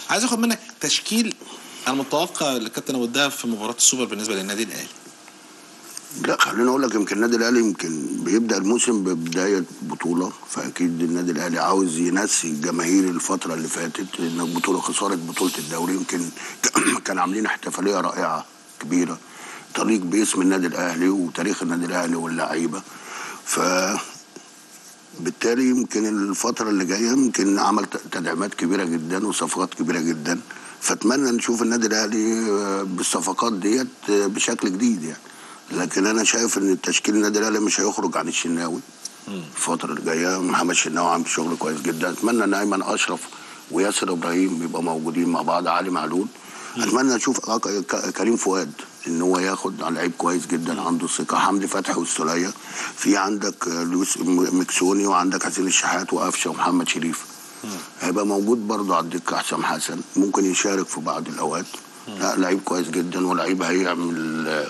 عايز اخد منك تشكيل المتوقع لكابتن ابو الدهب في مباراه السوبر بالنسبه للنادي الاهلي لا خليني اقول لك يمكن النادي الاهلي يمكن بيبدا الموسم ببدايه بطوله فاكيد النادي الاهلي عاوز ينسي الجماهير الفتره اللي فاتت لان البطوله خساره بطوله الدوري يمكن كان عاملين احتفاليه رائعه كبيره تليق باسم النادي الاهلي وتاريخ النادي الاهلي واللعيبه ف بالتالي يمكن الفترة اللي جاية يمكن عمل تدعيمات كبيرة جدا وصفقات كبيرة جدا فاتمنى نشوف النادي الاهلي آه، بالصفقات ديت آه، بشكل جديد يعني لكن انا شايف ان التشكيل النادي الاهلي مش هيخرج عن الشناوي الفتره اللي جايه محمد الشناوي عامل شغل كويس جدا اتمنى ان ايمن اشرف وياسر ابراهيم يبقوا موجودين مع بعض علي معلول اتمنى اشوف آه، ك- ك- كريم فؤاد ان هو ياخد على لعيب كويس جدا عنده ثقه حمدي فتحي والسوليه في عندك آه، لويس م- مكسوني وعندك حسين الشحات وقفشه ومحمد شريف هيبقى موجود برضه على الدكه حسام حسن ممكن يشارك في بعض الاوقات لا لعيب كويس جدا ولعيب هيعمل آه،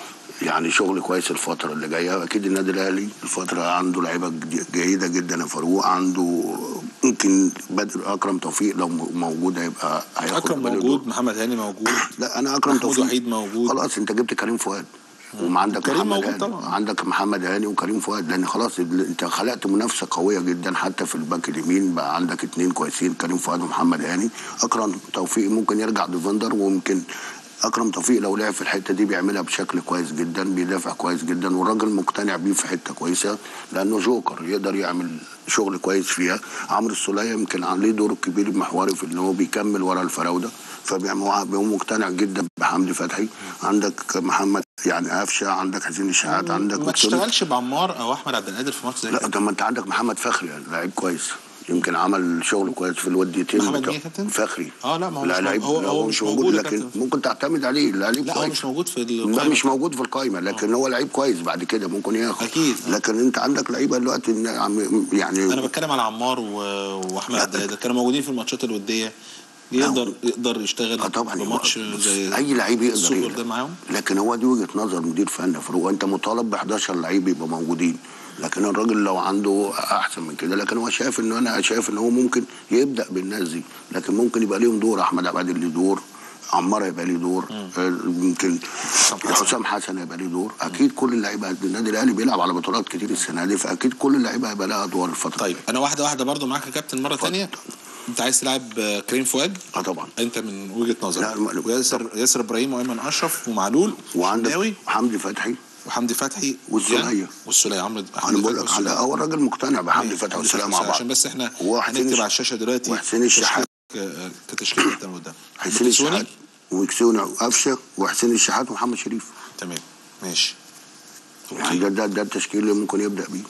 يعني شغل كويس الفترة اللي جاية أكيد النادي الأهلي الفترة عنده لعيبة جدي- جيدة جدا يا فاروق عنده ممكن بدر أكرم توفيق لو م- موجود هيبقى هياخد اكرم باله موجود دور. محمد هاني موجود لا أنا أكرم محمود توفيق وحيد موجود. خلاص أنت جبت كريم فؤاد وعندك كريم محمد موجود هاني طبعا. عندك محمد هاني وكريم فؤاد لان خلاص ال- انت خلقت منافسه قويه جدا حتى في الباك اليمين بقى عندك اتنين كويسين كريم فؤاد ومحمد هاني اكرم توفيق ممكن يرجع ديفندر وممكن اكرم توفيق لو لعب في الحته دي بيعملها بشكل كويس جدا بيدافع كويس جدا والراجل مقتنع بيه في حته كويسه لانه جوكر يقدر يعمل شغل كويس فيها عمرو السوليه يمكن عليه دور كبير محوري في ان هو بيكمل ورا الفراوده فبيبقى هو مقتنع جدا بحمدي فتحي عندك محمد يعني قفشه عندك حسين الشحات عندك ما مكسوني. تشتغلش بعمار او احمد عبد القادر في ماتش زي لا كده طب ما انت عندك محمد فخري يعني لعيب كويس يمكن عمل شغل كويس في الوديتين محمد بتوع- مين يا كابتن؟ فخري اه لا، ما هو مش لعيب موجود. هو- هو مش موجود يا لكن كابتن. ممكن تعتمد عليه لعيب لا كويس هو مش موجود في لا القائمة. مش موجود في القائمه لكن هو لعيب كويس بعد كده ممكن ياخد أكيد. لكن انت عندك لعيبه دلوقتي إن عم- يعني انا بتكلم على عمار و... واحمد عبد القادر كانوا موجودين في الماتشات الوديه يقدر يقدر يشتغل اه طبعا بماتش بص، زي اي لعيب يقدر السوبر يقدر. ده معاهم لكن هو دي وجهه نظر مدير فني يا فاروق انت مطالب ب 11 لعيب يبقى موجودين لكن الراجل لو عنده احسن من كده لكن هو شايف ان انا شايف ان هو ممكن يبدا بالناس دي لكن ممكن يبقى ليهم دور احمد عبد القادر ليه دور عمار هيبقى ليه دور آه، يمكن حسام حسن هيبقى ليه دور اكيد كل اللعيبه النادي الاهلي بيلعب على بطولات كتير السنه دي فاكيد كل اللعيبه هيبقى لها ادوار الفتره طيب انا واحده واحده برضو معاك يا كابتن مره ثانيه انت عايز تلعب آه، كريم فؤاد اه طبعا انت من وجهه لا، نظرك الم- وياسر ياسر ابراهيم وايمن اشرف ومعلول وعندك شناوي حمدي فتحي وحمدي فتحي والسولية. يعني والسوليه عمرو انا حمدي بقول فتحي لك على والسولية. هو الراجل مقتنع بحمدي ماشي، فتحي حمدي والسلام فتحي مع بعض عشان بس احنا وحسين هنكتب الش- على الشاشه دلوقتي وحسين الشحات. تشكيل- آه، كتشكيل كابتن قدام حسين الشحات وكسوني وقفشه وحسين الشحات ومحمد شريف تمام ماشي يعني ده ده, ده التشكيل اللي ممكن يبدا بيه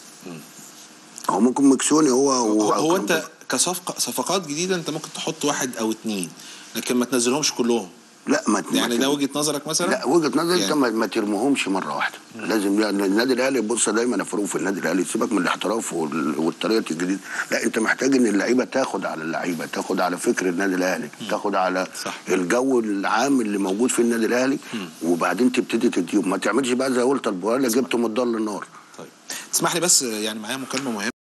هو ممكن مكسوني هو هو, هو أكرم انت كصفقه صفقات جديده انت ممكن تحط واحد او اتنين لكن ما تنزلهمش كلهم لا ما يعني ما- ده وجهه نظرك مثلا لا وجهه نظري انت يعني. ما, ما ترموهمش مره واحده لازم يعني النادي الاهلي بص دايما يا فاروق في النادي الاهلي سيبك من الاحتراف وال- والطريقه الجديده لا انت محتاج ان اللعيبه تاخد على اللعيبه تاخد على فكر النادي الاهلي تاخد على صح. الجو العام اللي موجود في النادي الاهلي وبعدين تبتدي تديهم ما تعملش بقى زي قلت البوالة جبته من الضل للنار طيب تسمح لي بس يعني معايا مكالمه مهمه